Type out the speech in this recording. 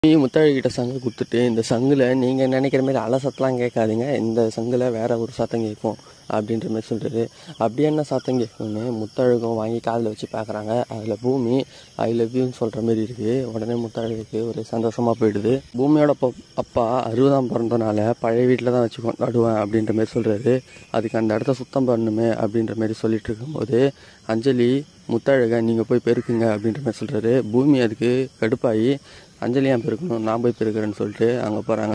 நீ முத்தாழிக்கிட்ட சங்கு கொடுத்துட்டு இந்த சங்கில் நீங்கள் நினைக்கிற மாதிரி அலை சத்தம்லாம் கேட்காதீங்க இந்த சங்கில் வேற ஒரு சத்தம் கேட்கும் அப்படின்ற மாதிரி சொல்கிறாரு அப்படி என்ன சத்தம் கேட்கும்னு முத்தழகும் வாங்கி காதில் வச்சு பார்க்குறாங்க அதில் பூமி ஐ லவ் யூன்னு சொல்கிற மாதிரி இருக்குது உடனே முத்தழகுக்கு ஒரு சந்தோஷமாக போயிடுது பூமியோட அப்பா அப்பா அறுபதாம் பிறந்தனால பழைய வீட்டில் தான் வச்சு கொண்டாடுவேன் அப்படின்ற மாதிரி சொல்கிறாரு அதுக்கு அந்த இடத்த சுத்தம் பண்ணுமே அப்படின்ற மாதிரி சொல்லிட்டு இருக்கும்போது அஞ்சலி முத்தழகை நீங்கள் போய் பெருக்குங்க அப்படின்ற மாதிரி சொல்கிறாரு பூமி அதுக்கு கடுப்பாகி அஞ்சலி ஏன் பெருக்கணும் நான் போய் பெருக்கிறேன்னு சொல்லிட்டு அங்கே போகிறாங்க